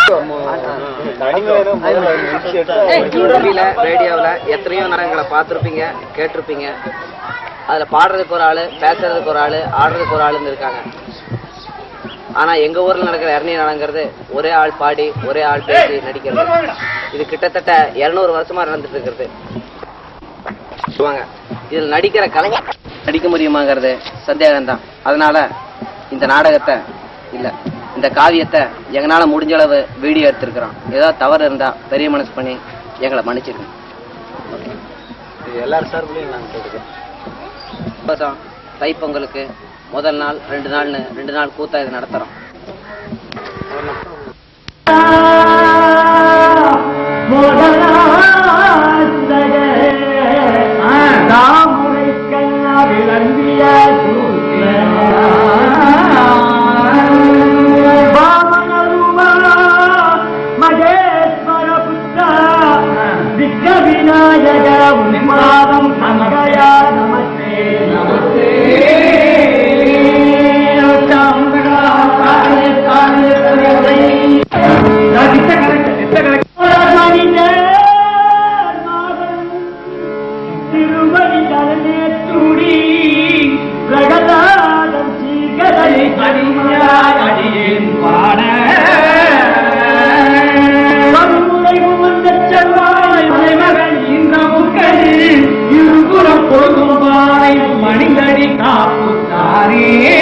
டிவில ரேடியோவில் எத்தனையோ நேரங்களை பார்த்துருப்பீங்க கேட்டிருப்பீங்க அதில் பாடுறதுக்கு ஒரு ஆள் பேசுறதுக்கு ஒரு ஆள் ஆடுறதுக்கு ஒரு ஆளுன்னு இருக்காங்க ஆனால் எங்கள் ஊரில் நடக்கிற இறநி நடங்கிறது ஒரே ஆள் பாடி ஒரே ஆள் பேசி நடிக்கிறது இது கிட்டத்தட்ட இரநூறு வருஷமா நடந்துட்டு இருக்கிறது சொல்லுவாங்க இதில் நடிக்கிற கலைஞர் நடிக்க முடியுமாங்கிறது சந்தேகம்தான் அதனால இந்த நாடகத்தை இல்லை இந்த காவியத்தை எங்களால முடிஞ்ச அளவு வீடியோ எடுத்திருக்கிறோம் ஏதாவது தவறு இருந்தா பெரிய மனசு பண்ணி எங்களை மன்னிச்சிருங்க எல்லாரும் சார்பிலையும் நாங்கள் கேட்டுக்கிறோம் இப்போதான் தைப்பொங்கலுக்கு முதல் நாள் ரெண்டு நாள்னு ரெண்டு நாள் கூத்தா இது நடத்துறோம் விநாயக உன்மாதம் நமகயா நமஸ்தே நமஸ்தே திருமணி தலைமே துடி பிரகலாதம் சீகரை அடியேன் பாட கருமுறை உமந்த செவ்வாய் மலைமகன் இந்த முக்கலில் இருபுறம் பொழுதும் பாறை மணிந்தடி காப்புத்தாரே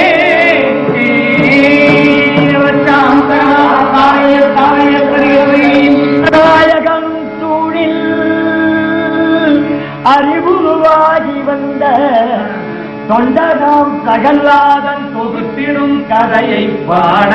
நாயகம் தூணில் அறிவுருவாகி வந்த தொண்டனாம் சகல்லாதன் தொகுத்திடும் கதையை பாட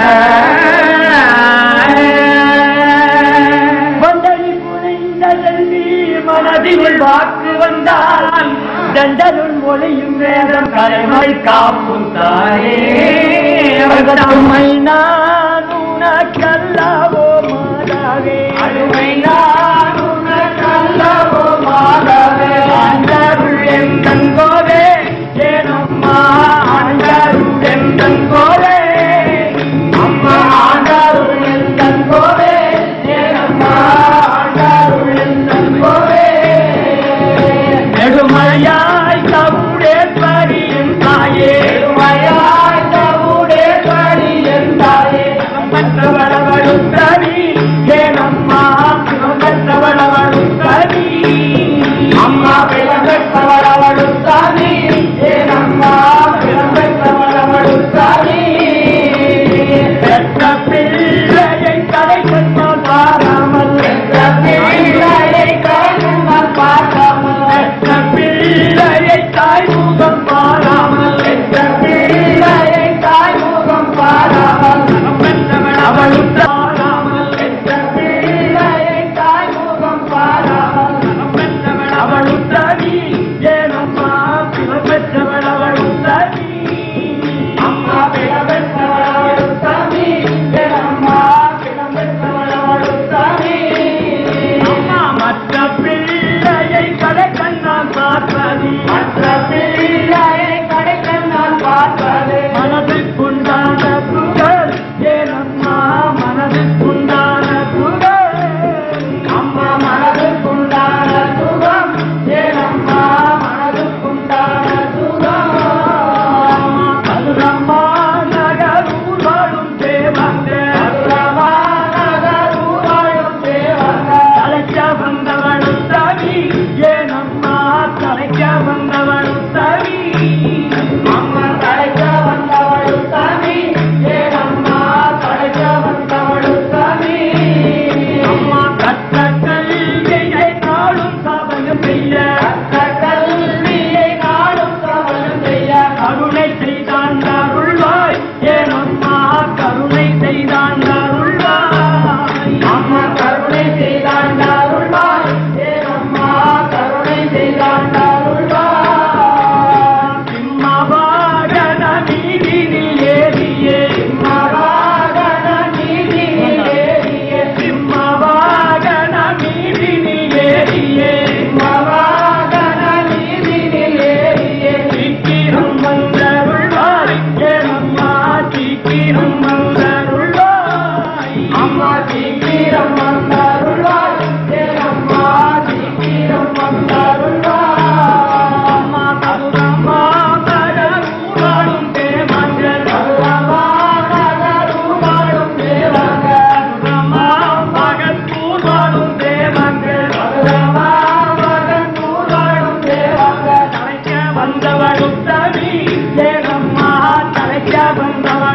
வண்டடி புனைந்த செல்வி மனதில் வாக்கு வந்தால் தண்டனுள் மொழியும் வேதம் கலைமை காப்பும் தாயே தம்மை நான் உனக்கல்லவோ மாதாவே அருமை நான் உனக்கல்லவோ மாதாவே ஆண்டருள் எந்தன் கோவே ஏனம்மா ஆண்டருள் எந்தன் கோவே அம்மா ஆண்டருள் எந்தன் கோவே ஏனம்மா ஆண்டருள் எந்தன் கோவே நெடுமையாய் தவுடே படியும் தாயே நெடுமையாய் தவுடே படியும்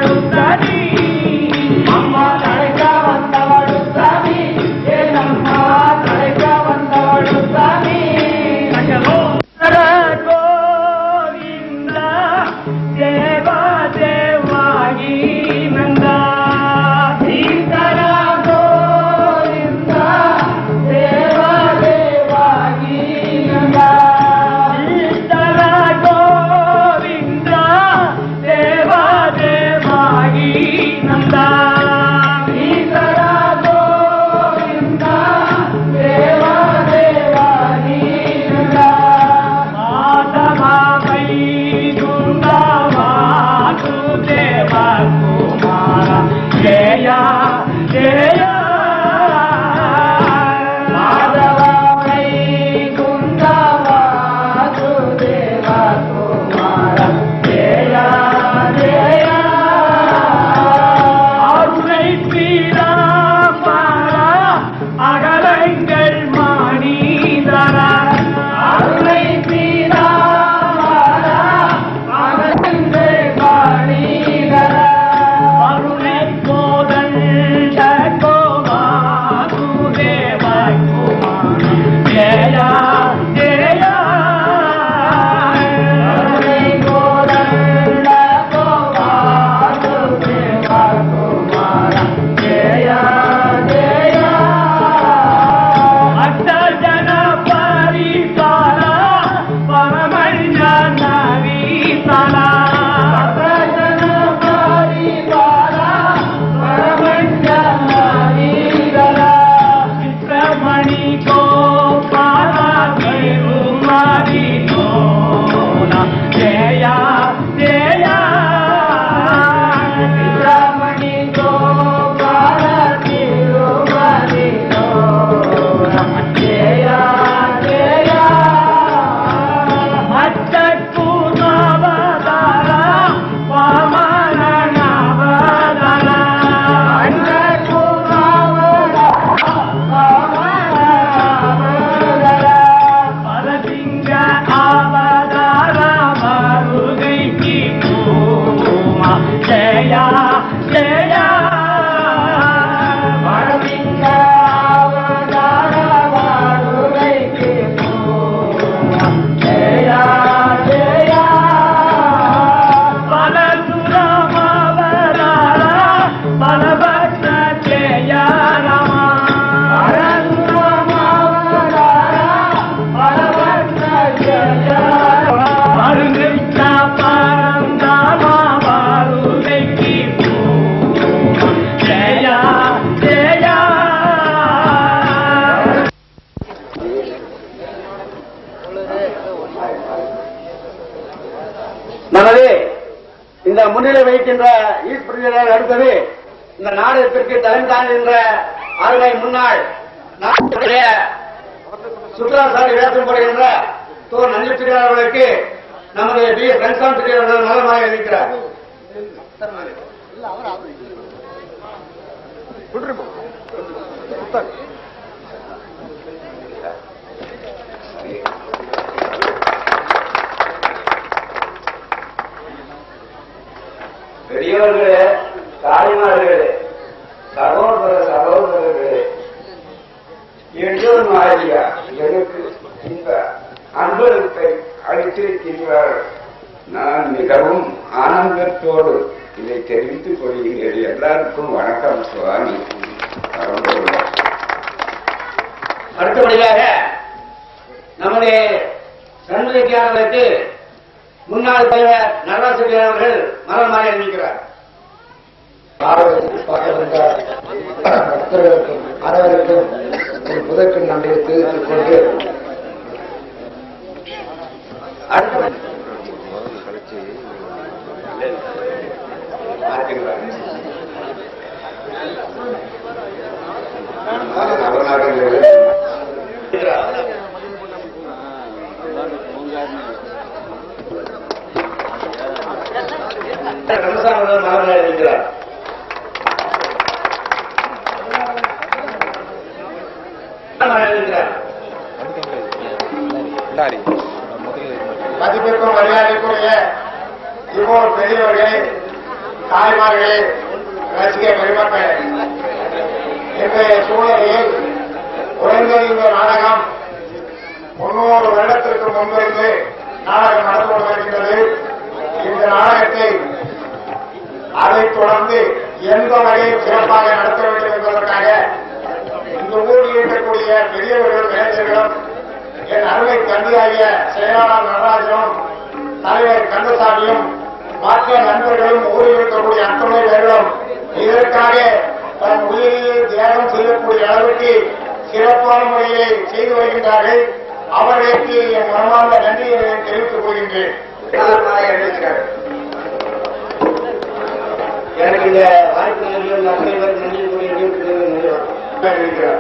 வந்தவளுத்தனி அம்மா தழைக்க வந்தவளுத்தனி ஏனம்மா தழைக்க வந்தவளுத்தனி கோவிந்தா தேவா தேவாகி நந்தா சீதரா கோவிந்தா தேவா தேவாகி நந்தா சீதரா கோவிந்தா தேவா தேவாகி நந்தா சீதரா கோவிந்தா தேவா தேவாகி நந்தா மாதவா வைகுண்டா வாசுதேவ குமார ஜெயா ஜெயா மாதவா வைகுண்டா வாசுதேவ குமார ஜெயா ஜெயா அருளை பீராமாரா அகலங்கள் மாணிதரா அருளை பீராமாரா அகலங்கள் மாணிதரா அருளை கோதண்ட கோமாதுதேவ குமார ஜெயா ஜெயா அருளை கோதண்ட கோமாதுதேவ குமார ஜெயா ஜெயா அஷ்டஜன பரிசார பரமஞ்சன வீசன அஷ்டஜன பரிசார பரமஞ்சன வீசன சித்திரமணி கோபால திருமதி கோண ஜெயா ஜெயா சித்திரமணி கோபால திருமதி கோண ஜெயா ஜெயா அச்சக்கூர்ணவதார வாமன நவதார பரசிங்க அவதார மருகைக்கு பூமா ஜெயா ஜெயா பரசிங்க அவதார மருகைக்கு பூமா ஜெயா ஜெயா பலசுரமவதார பலபக்த ஜெயா ரமா ஜெயா ஜெயா நமது இந்த முன்னிலை வகிக்கின்ற ஈஸ்வரர் அடுத்தது இந்த நாடகத்திற்கு தலைமை தாங்குகின்ற அருமை முன்னாள் நாட்டுடைய சுற்றுலா சாலை வேதம் போடுகின்ற தோர் நன்றிப்பிரியார் அவர்களுக்கு நமது பி எஸ் கன்சாம் அவர்கள் நலமாக இருக்கிறார் பெரியவர்களே தாய்மார்களே சகோதர சகோதரர்களே எல்லோரும் ஆகியா எனக்கு இந்த அன்பகத்தை அளித்திருக்கிறார் நான் மிகவும் ஆனந்தத்தோடு இதை தெரிவித்துக் கொள்கிறேன் எல்லாருக்கும் வணக்கம் சுவாமி பரம்பொருளே. அடுத்தபடியாக நமது சண்முகத்தியானவருக்கு முன்னாள் தலைவர் நடராஜன் அவர்கள் மலர் மாறி அறிவிக்கிறார் பக்தர்களுக்கும் அனைவருக்கும் ஒரு புதற்கும் நன்றியை தெரிவித்துக் கொண்டு அடுத்த ரமசான் மலர் அறிவிக்கிறார் அறிவிக்கிறார் மதிப்பிற்கும் மரியாதைக்குரிய இவ்வளவு பெரியவர்களே தாய்மார்களே ரசிக பெருமக்களே இன்றைய சூழலில் உலகில் இந்த நாடகம் முன்னூறு வருடத்திற்கு முன்பிருந்து நாடகம் நடந்து கொண்டிருக்கிறது இந்த நாடகத்தை அதைத் தொடர்ந்து எந்த வகையில் சிறப்பாக நடத்த வேண்டும் என்பதற்காக இந்த ஊரில் இருக்கக்கூடிய பெரியவர்கள் இளைஞர்களும் என் அருமை தம்பியாகிய செயலாளர் நடராஜனும் தலைவர் கந்தசாமியும் மற்ற நண்பர்களும் ஊரில் இருக்கக்கூடிய அத்துணை பேர்களும் இதற்காக தன் உயிரில் தியாகம் செய்யக்கூடிய அளவுக்கு சிறப்பான முறையிலே செய்து வருகின்றார்கள் அவர்களுக்கு என் மனமார்ந்த நன்றியை தெரிவித்துக் கொள்கின்றேன் எனக்கு இந்த வாய்ப்பு நன்றி அத்தனை பேர் நன்றி கூறுகின்றேன் இருக்கிறார்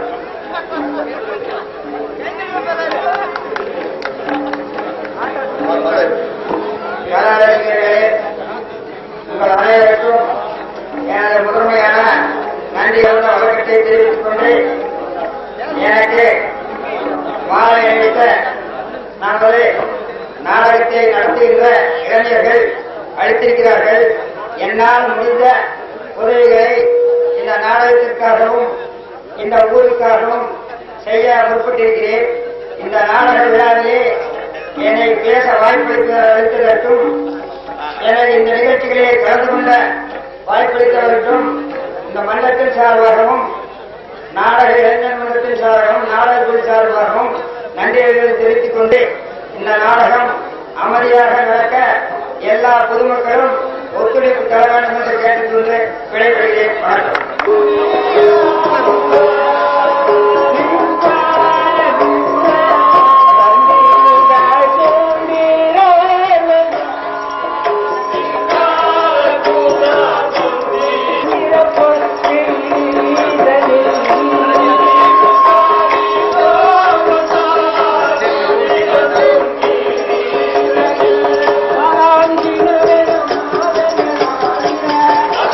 பேராசிரியர்களே உங்கள் அனைவருக்கும் எனது முதன்மையான நன்றிகளுடன் வழக்கத்தை தெரிவித்துக் கொண்டு எனக்கு மாலை அளித்த நாங்களே நாடகத்தை நடத்துகின்ற இளைஞர்கள் அளித்திருக்கிறார்கள் என்னால் முடிந்த உதவிகளை இந்த நாடகத்திற்காகவும் இந்த ஊருக்காகவும் செய்ய முற்பட்டிருக்கிறேன் இந்த நாடக விழாவிலே என்னை பேச வாய்ப்பளித்த அளித்ததற்கும் எனது இந்த நிகழ்ச்சிகளிலே கலந்து கொண்ட வாய்ப்பளித்தவர்களுக்கும் இந்த மன்றத்தின் சார்பாகவும் நாடக இளைஞர் மன்றத்தின் சார்பாகவும் நாடக குழு சார்பாகவும் நன்றிகளை தெரிவித்துக் கொண்டு இந்த நாடகம் அமைதியாக நடக்க எல்லா பொதுமக்களும் ஒத்துழைப்பு தர வேண்டும் என்று கேட்டுக்கொண்டு விடைபெறுகிறேன் வணக்கம் ஆ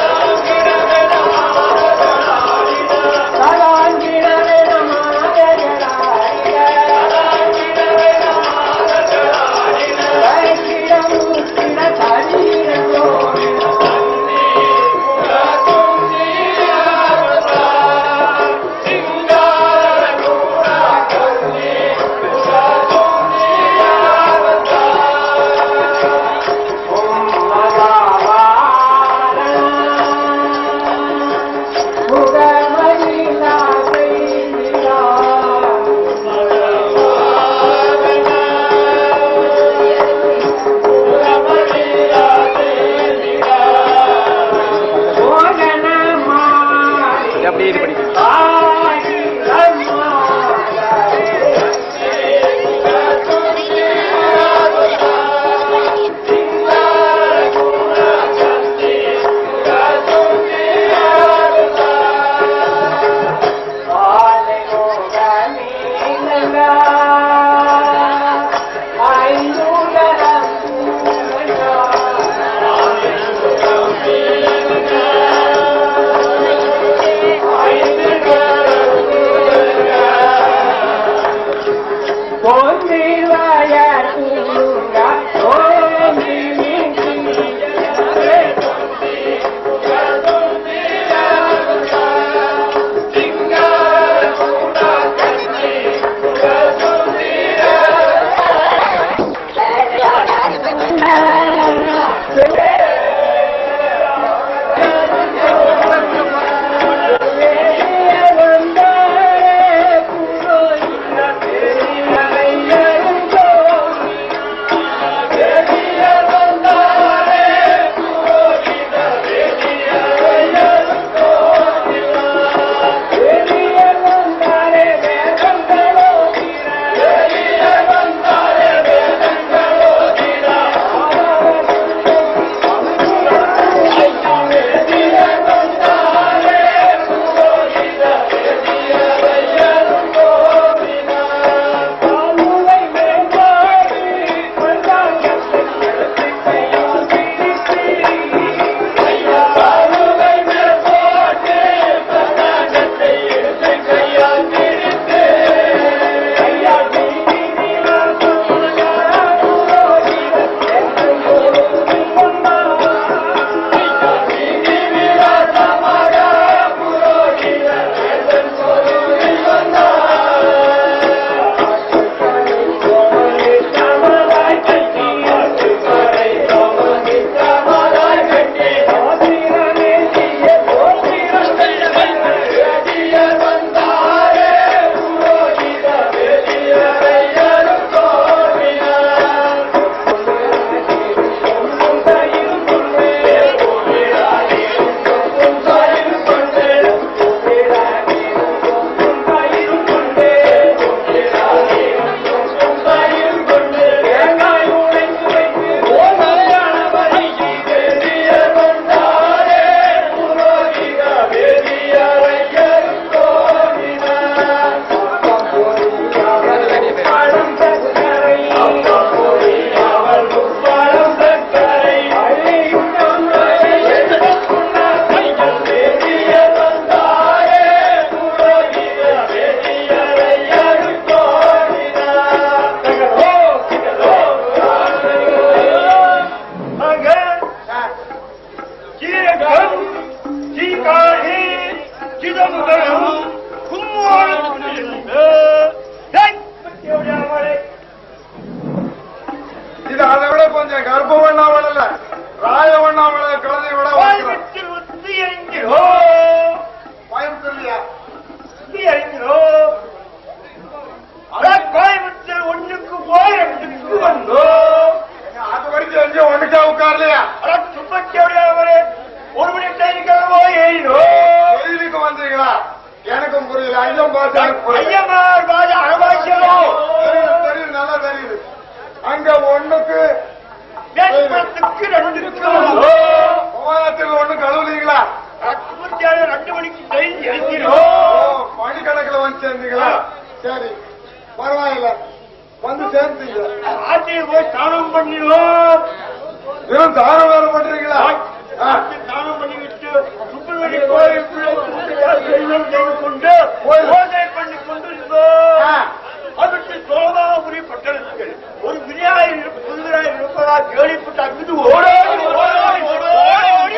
வந்திருக்கிறோமோ ஏனோ கோயிலுக்கு வந்தீங்களா எனக்கும் புரியல ஐயம் பார்த்து எனக்கு புரியல. ஐயமார் வாழ அகவாய்க்கிறோம் தெரியுது, தெரியுது, நல்லா தெரியுது அங்க ஒண்ணுக்கு வேட்புறத்துக்கு ரெண்டு இருக்கிறோம் விமானத்தில் ஒண்ணு கழுவுனீங்களா மத்தியானம் ரெண்டு மணிக்கு ட்ரெயின் ஓ, இறக்கிறோம் மணிக்கணக்கில் வந்து சேர்ந்தீங்களா சரி பரவாயில்ல வந்து சேர்ந்தீங்க ஆட்சியை போய் தானம் பண்ணினோம் வெறும் தானம் வேலை பண்றீங்களா ஆ. ஆட்சி தானம் பண்ணிவிட்டு சுப்பிரமணி கோயிலுக்குள்ள கூட்டுக்கார செல்வம் செய்து கொண்டு பூஜை பண்ணி கொண்டிருந்தோம் ஆ. அதற்கு சோதாபுரி பட்டணத்தில் ஒரு விநாயகர் இருப்ப- புது விநாயகர் இருப்பதா கேள்விப்பட்டு அங்கிட்டு ஓடோடி ஓடோடி ஓடோடி ஓடி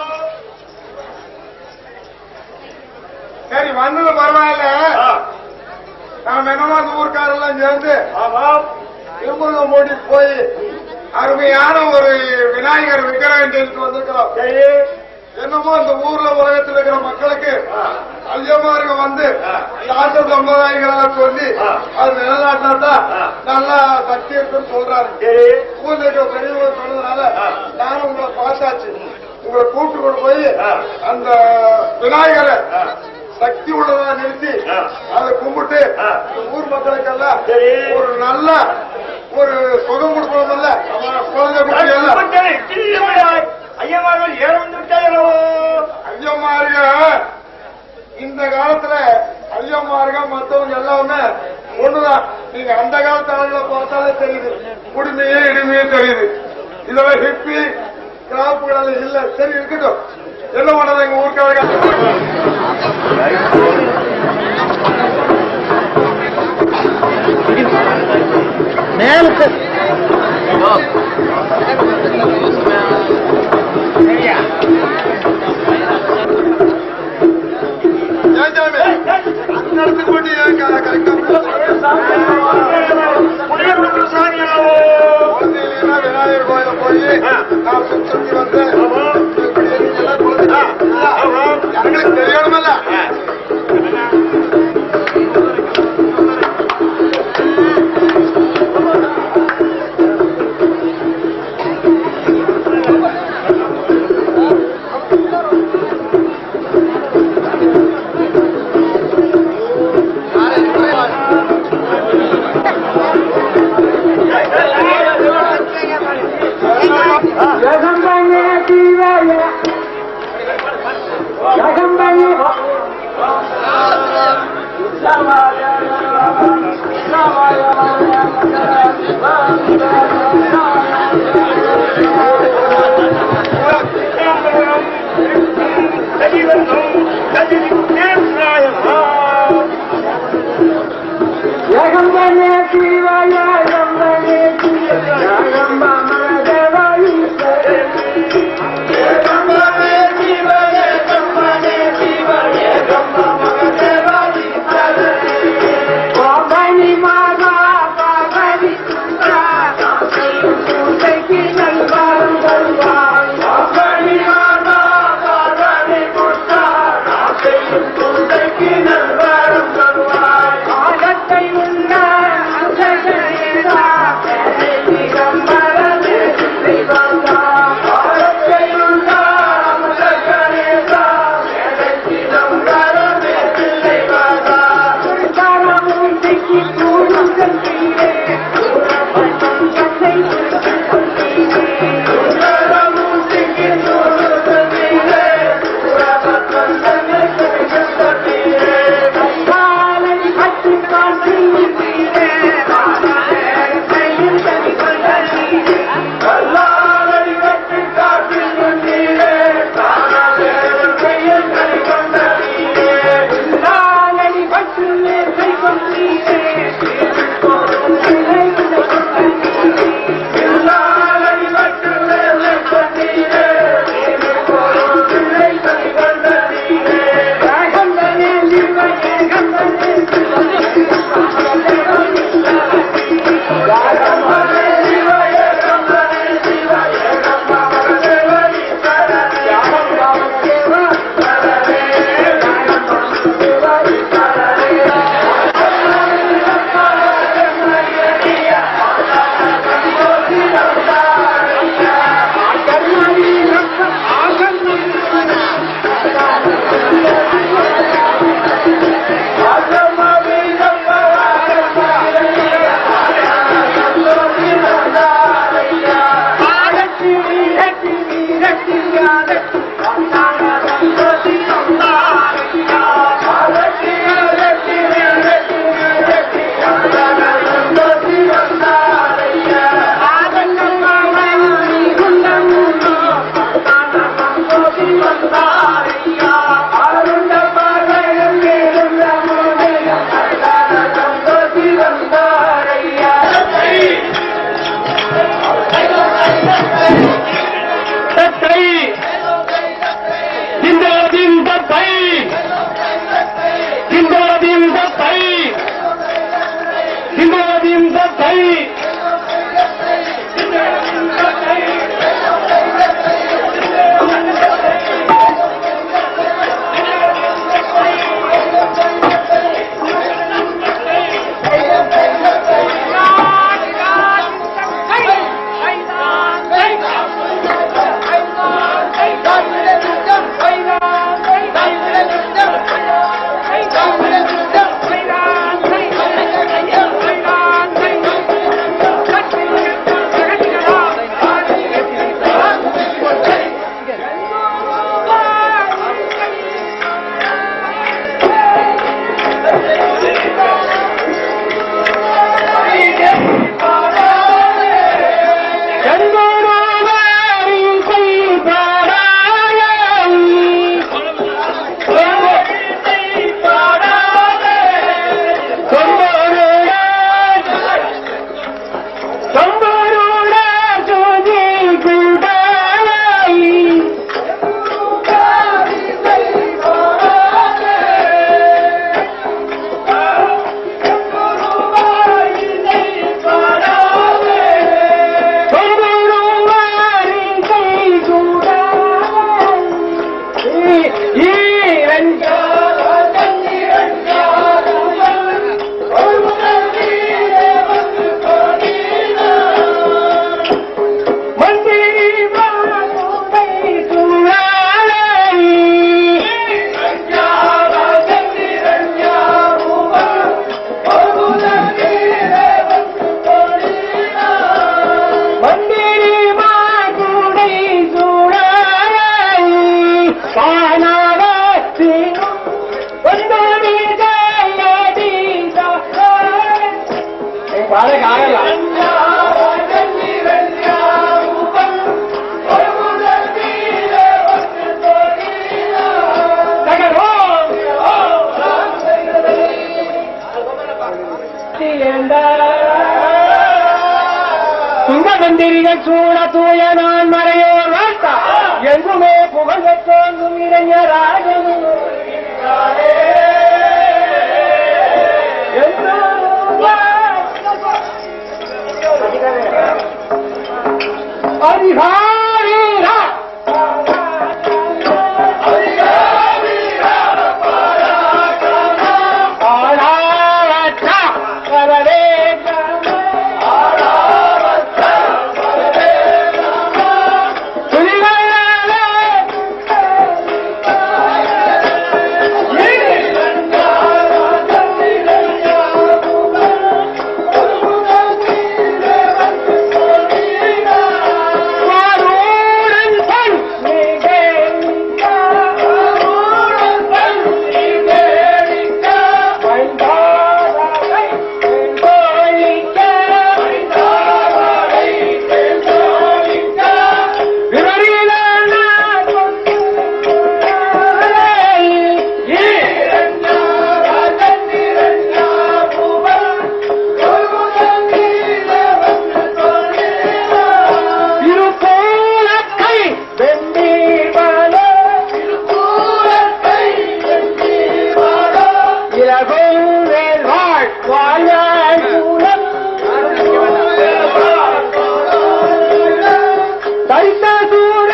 சரி வந்தது பரவாயில்ல ஆ. நாம என்னமோ அந்த ஊர்க்காரெல்லாம் சேர்ந்து ஆமாம் திருமுருகம் மூடி போய் அருமையான ஒரு விநாயகர் விக்கிரகம் செய்துட்டு வந்திருக்கிறோம் சரி என்னமோ அந்த ஊர்ல உலகத்தில் இருக்கிற மக்களுக்கு ஐயமாருங்க வந்து சாஸ்திர சம்பிரதாயங்களை சொல்லி அது நிலநாட்டினாதான் நல்லா சக்தி இருக்குன்னு சொல்றாரு சரி ஊர்ல இருக்கிற பெரியவங்க சொன்னதுனால நானும் உங்களை பார்த்தாச்சு உங்களை கூட்டு கொண்டு போய் அந்த விநாயகரை சக்தி உள்ளதா நிறுத்தி அதை கும்பிட்டு இந்த ஊர் மக்களுக்கெல்லாம் சரி. ஒரு நல்ல ஒரு சுகம் கொடுக்கணும்ல குழந்தை குட்டி எல்லாம் ஐயமார்கள் ஏற வந்து விட்டாயோ ஐயமாருங்க இந்த காலத்துல ஐயமாருங்க மத்தவங்க எல்லாமே ஒண்ணுதான் நீங்க அந்த காலத்து ஆளுகளை பார்த்தாலே தெரியுது குடுமையே இனிமையே தெரியுது இதெல்லாம் ஹிப்பி கிராப்புகள் இல்ல சரி இருக்கட்டும் என்ன பண்ணது எங்க ஊருக்காரங்க ஏன் சாமி அந்த இடத்துக்கு போட்டு ஏன் கரெக்டா குழந்தைகளா விநாயகர் கோயில போய் நான் சுத்தி சுத்தி வந்து இப்படி எல்லாம் குழந்தைங்க எங்களுக்கு தெரியணுமல்ல பாடக ஆகலாம் சுந்தமந்திரிகள் சூழ தூய நான் மறையோர் வார்த்தா எங்குமே புகழ் பெற்றோங்கும் இளைஞராஜனும் அதிகாரீரா ஆளாவற்றா இருப்போலக்கை வெந்தி வாழோ இலகும் வேல்வாழ் வாழ்வாழ் சூழல் தைத்த சூழ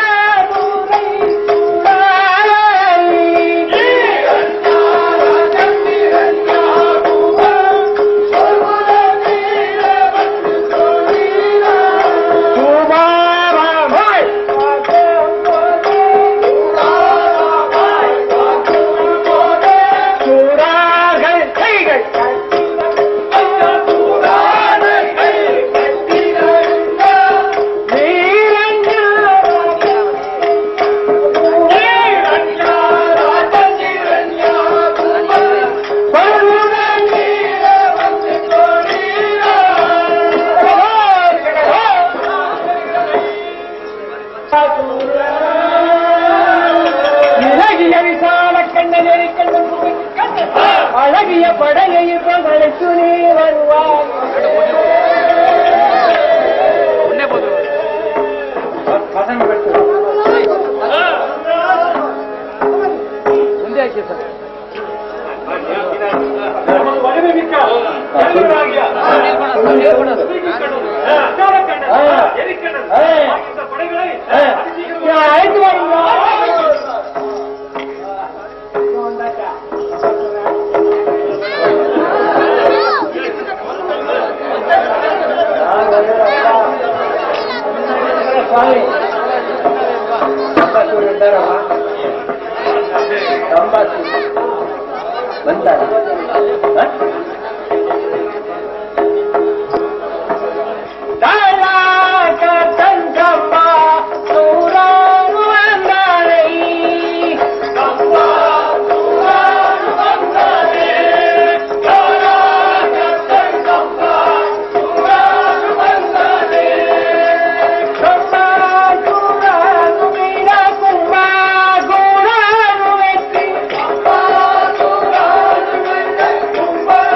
சூடார்கள் கைகள் இலகிய விசால கண்ணன் எரிக்கண்ணன் அழகிய படையை பங்களுக்கு நீ வருவாய் அழைத்து வந்தார் தங்கம்மா சூரான் வந்தாரை கும்பா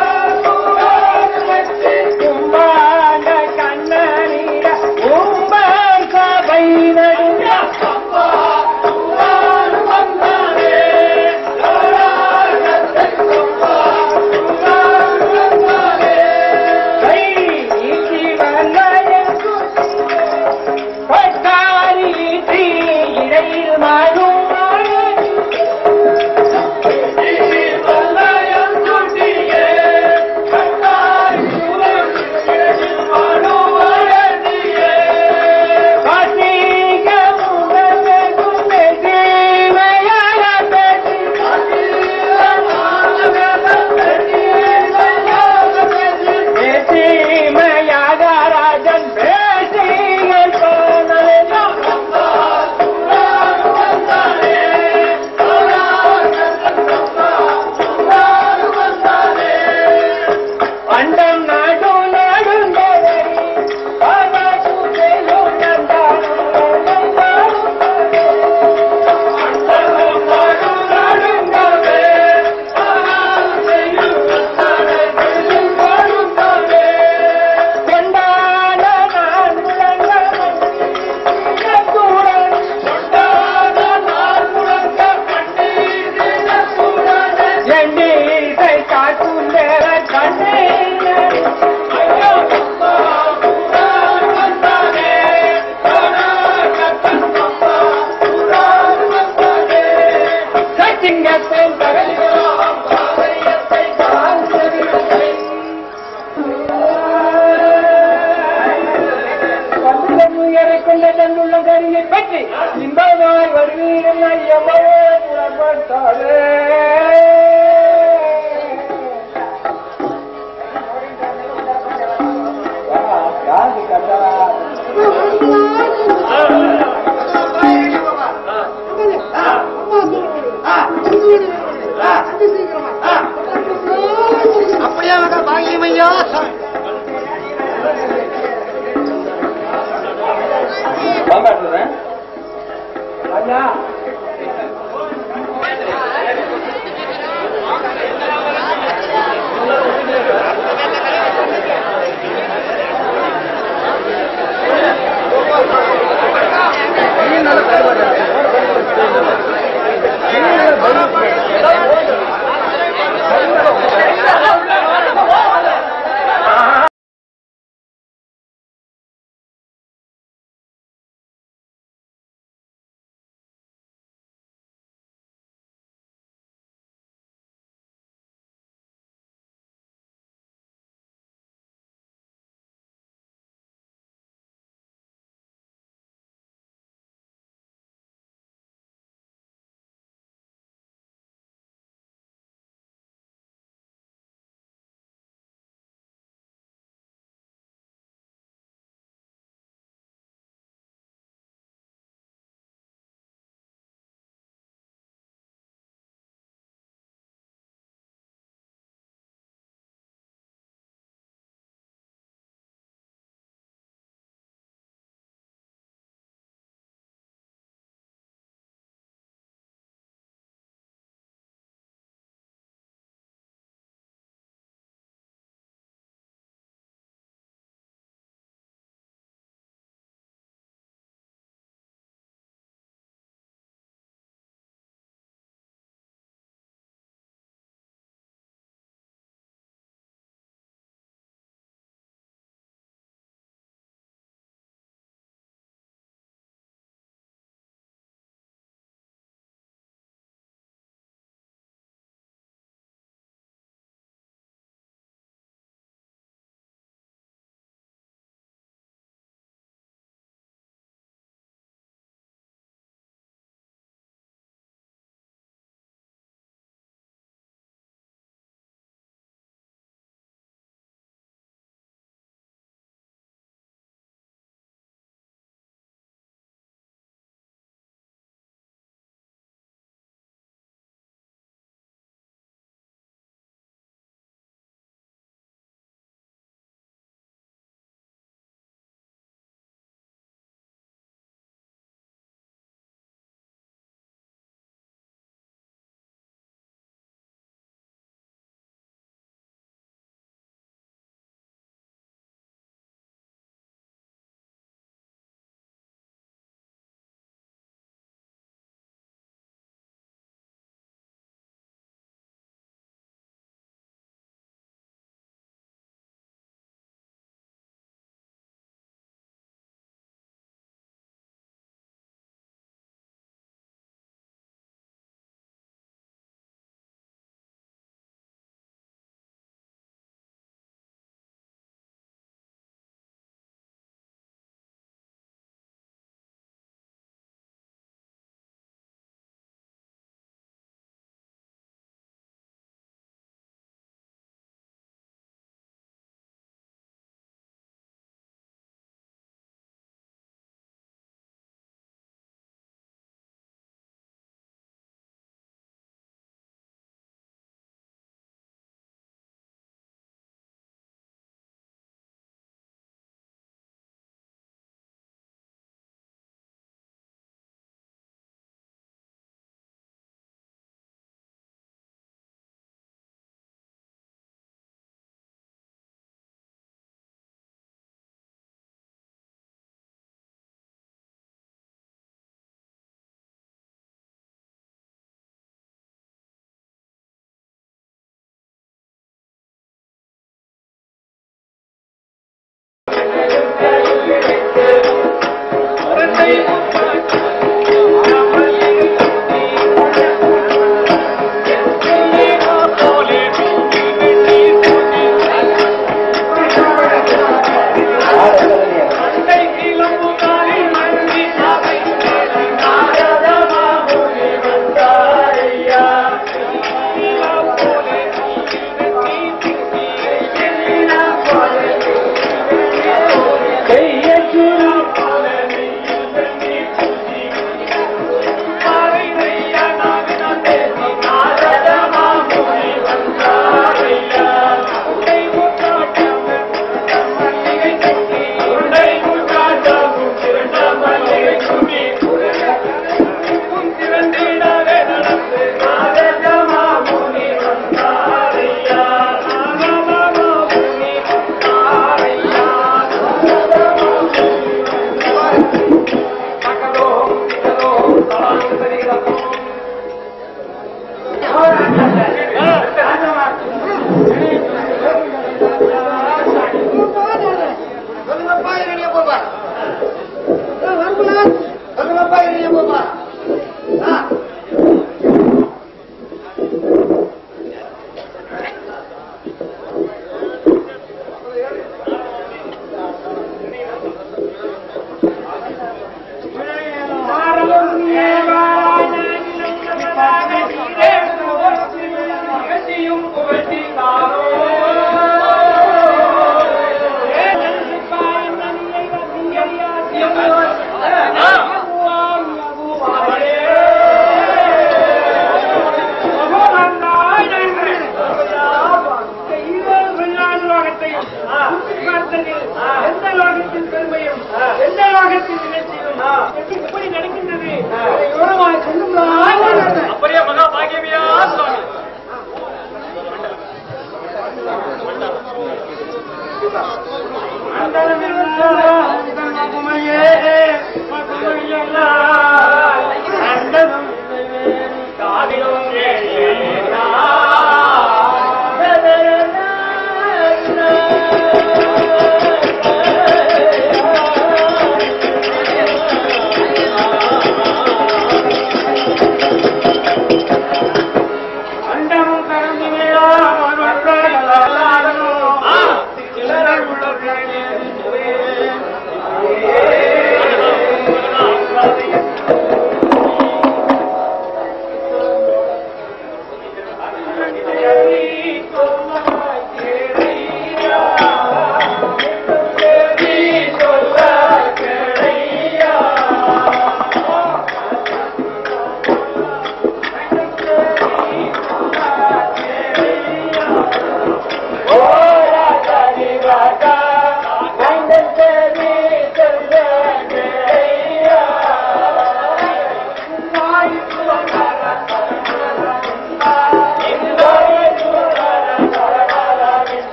சிங்கத்தை தகதிகிறோம் பாவரியத்தை காண்கிறீர்கள் உயரை கொண்ட தன்னுள்ள கரியை பற்றி இன்பமாய் வருவீர்கள் ஐயமோ புறப்பட்டாரே யாரு கண்டா அப்படியே பாக்கியம் ஐயா ஐயா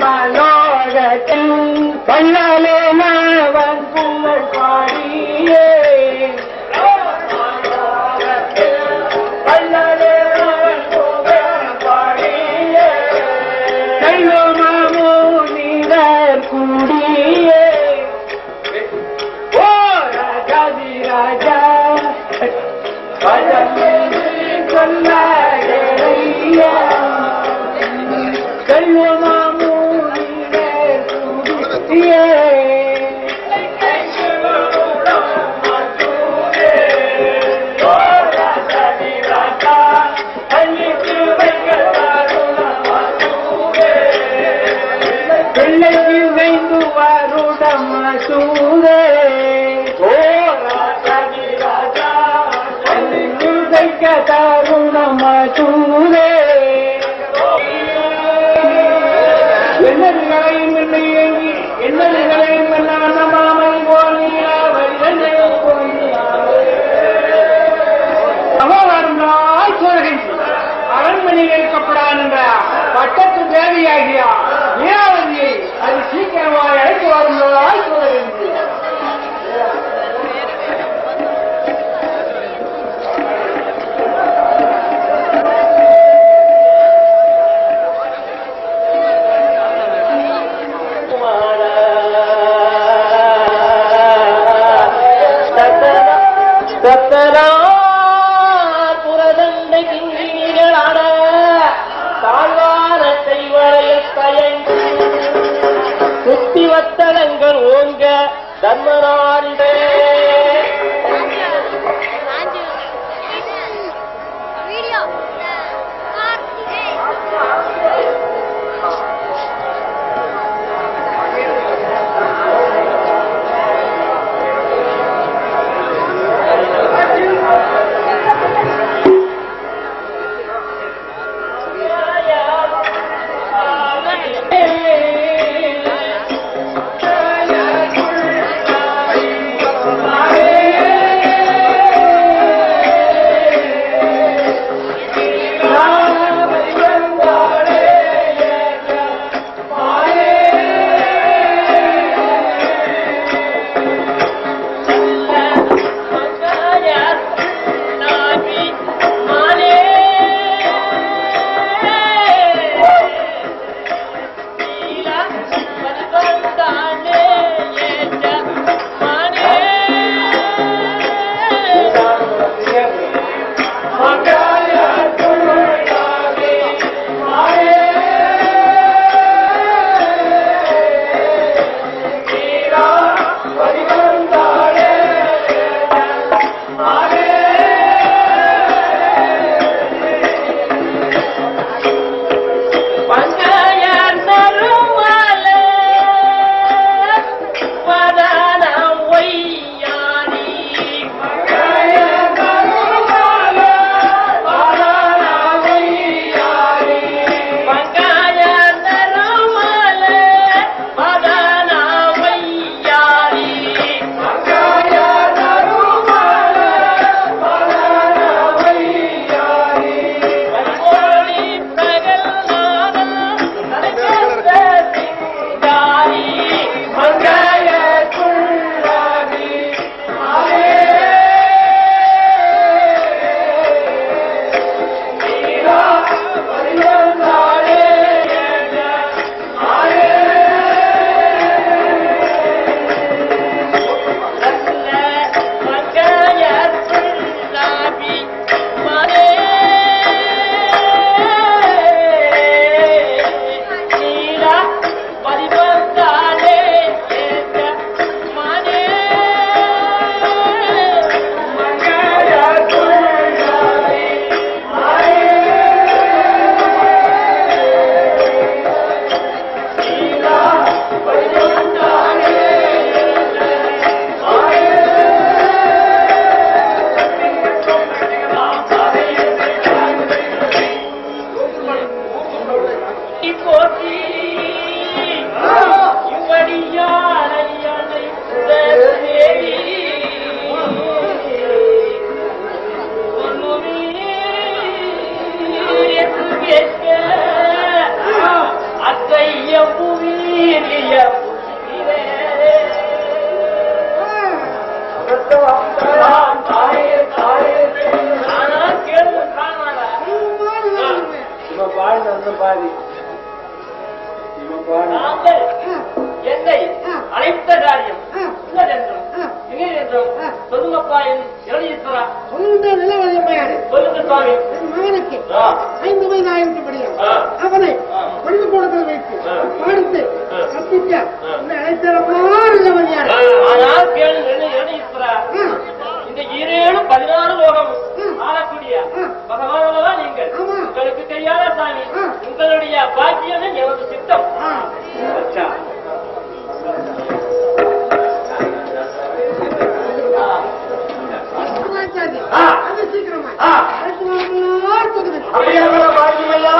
மலோகத்தில் கண்ணாலே நான் புகழ் பாடியே கண்ணாலே நான் புகழ் பாடியே கையோமாமோ நீரர் கூடியே ஓ ராஜாதி ராஜா சொல்லாடையா கையோமாமோ நீரர் கூடியே பிள்ளைக்கு வைந்து வருடம் சூரே தைக்க தருணம் சூரே என்னதுகளையும் இல்லை இயங்கி என்னதுகளையும் எல்லாம் மாமல் போனியா வல்லனை அவன் சொல்கிறேன் அரண்மனையில் இருக்கப்படான் என்ற பட்டத்து தேவியாகியா லீலாவதியை அது சீக்கிரமாக அழைத்து வரும்பதாய் சொல்கிறேன் புரதண்டை கிங்கிணிகளான தாழ்வாரத்தை வரைய தயங்கி சுத்தி வத்தலங்கள் ஓங்க தர்மநாடிடே வீடியோ ஆ இங்கிய ஆனால் கேள்வி காணாதா இவன் பாடி அந்த பாதி இவன் பாடி நாங்கள் என்னை அழைத்த காரியம் இன்னதென்றும் இனிதென்றும் சொல்லுங்கப்பா என் இளநீஸ்வரா சொந்த நிலவரையாடு சொல்லுங்க சுவாமி என் மகனுக்கு ஆ. ஐந்து வயது ஆயிரத்துபடியால் ஆ. அவனை ஆ. பள்ளிக்கூடத்தில் வைத்து ஆ. படித்து ஆ. கற்பிக்க ஆ. இந்த அழைத்தரமான நிலவரையாடு ஆனால் கேள்வி இளநீஸ்வரா இந்த ஈரேழும் பதினாறு லோகம் ஆளக்கூடிய பகவானவா நீங்கள் ஆமா. உங்களுக்கு தெரியாத சாமி ஆ. உங்களுடைய பாக்கியமே எனது சித்தம் அச்சா ஆ. அது சீக்கிரமா ஆ. அடுத்து வரலாம் சொல்லுங்க அப்படியே பாக்கியமையா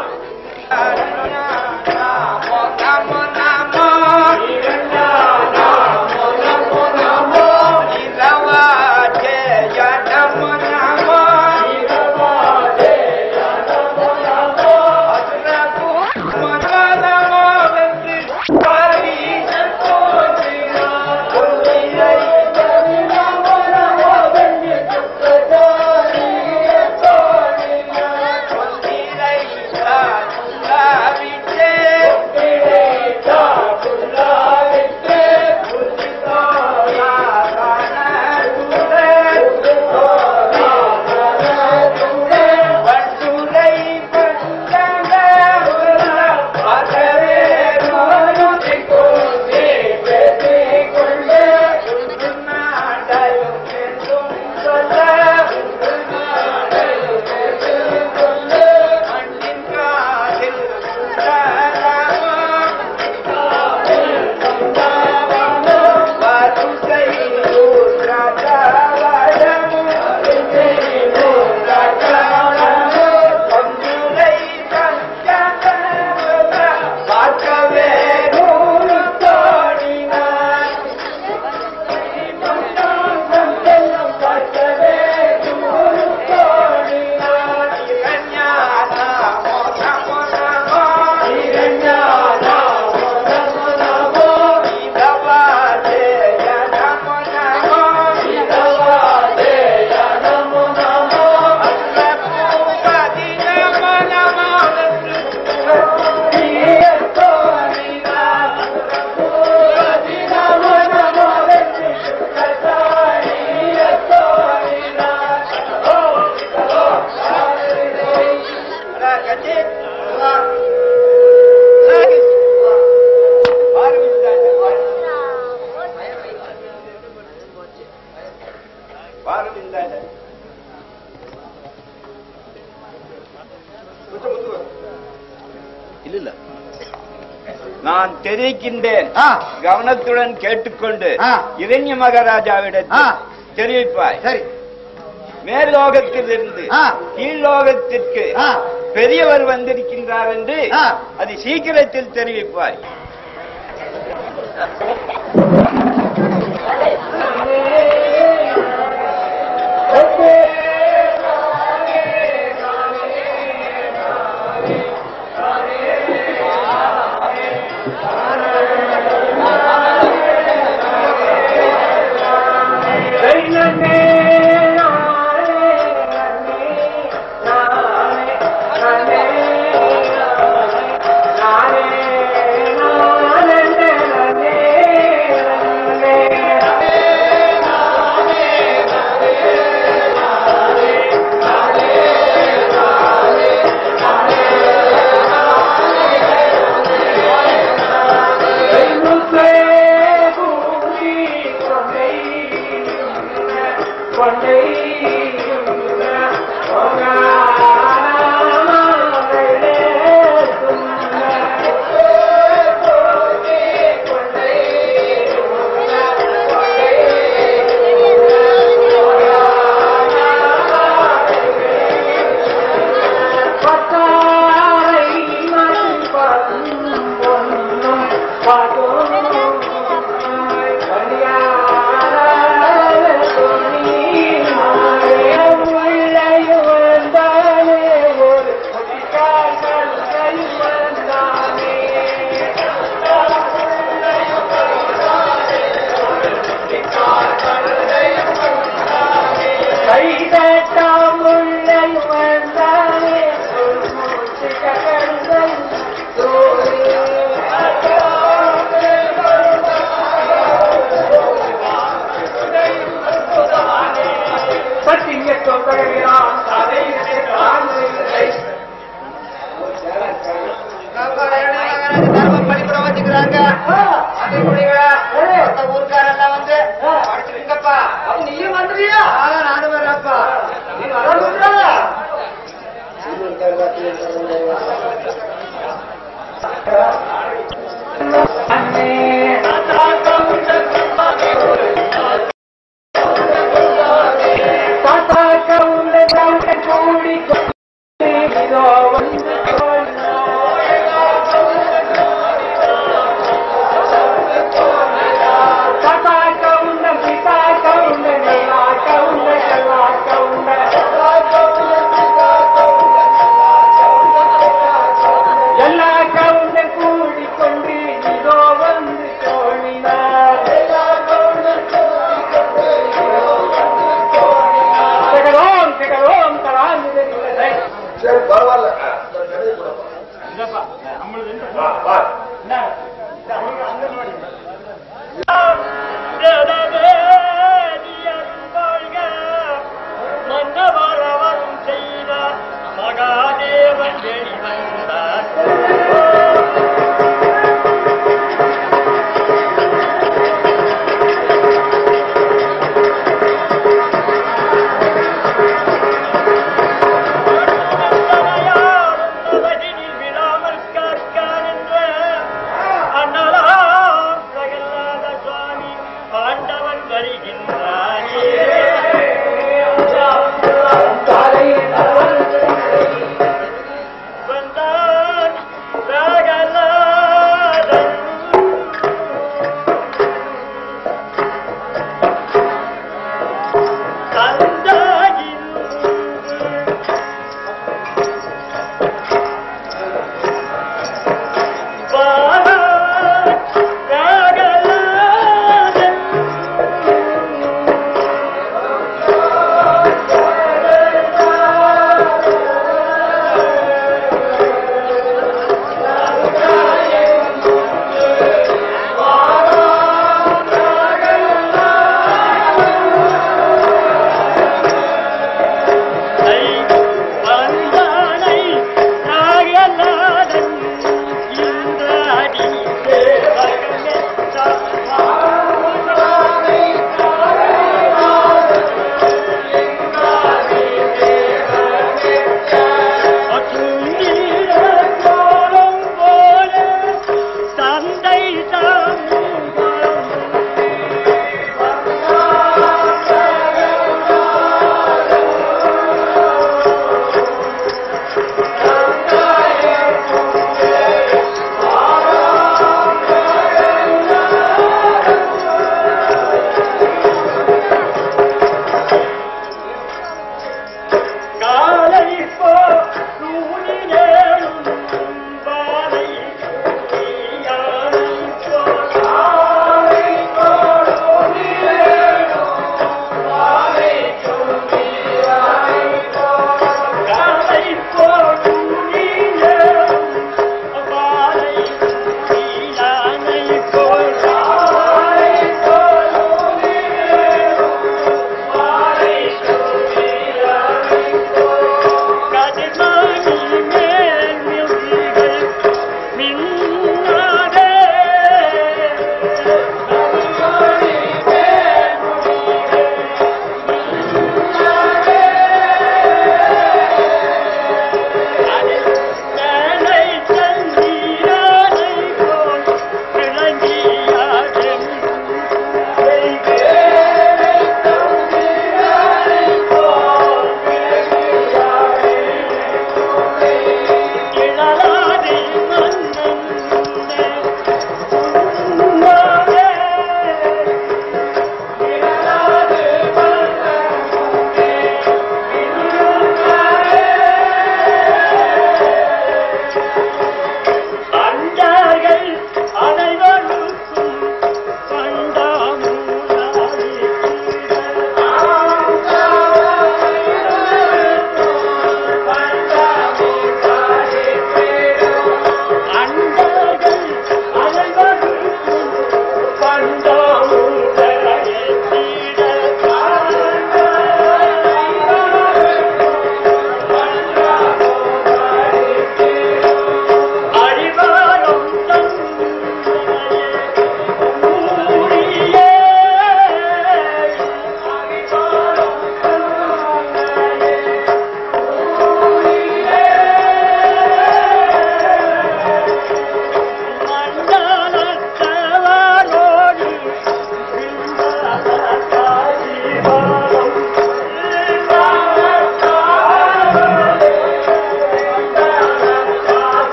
இல்ல நான் தெரிவிக்கின்றேன் ஆ. கவனத்துடன் கேட்டுக்கொண்டு ஆ. இரண்ய மகாராஜாவிடத்தில் தெரிவிப்பாய் சரி மேல்லோகத்திலிருந்து ஆ. கீழ்லோகத்திற்கு ஆ. பெரியவர் வந்திருக்கின்றார் என்று ஆ. அது சீக்கிரத்தில் தெரிவிப்பாய் ஆ எல்லா கவுண்ட கூடிக்கொண்டு இதோ வந்து தோணினார் திகழோம் திகழோம் தராமிதை சரி பரவாயில்ல வா, வா.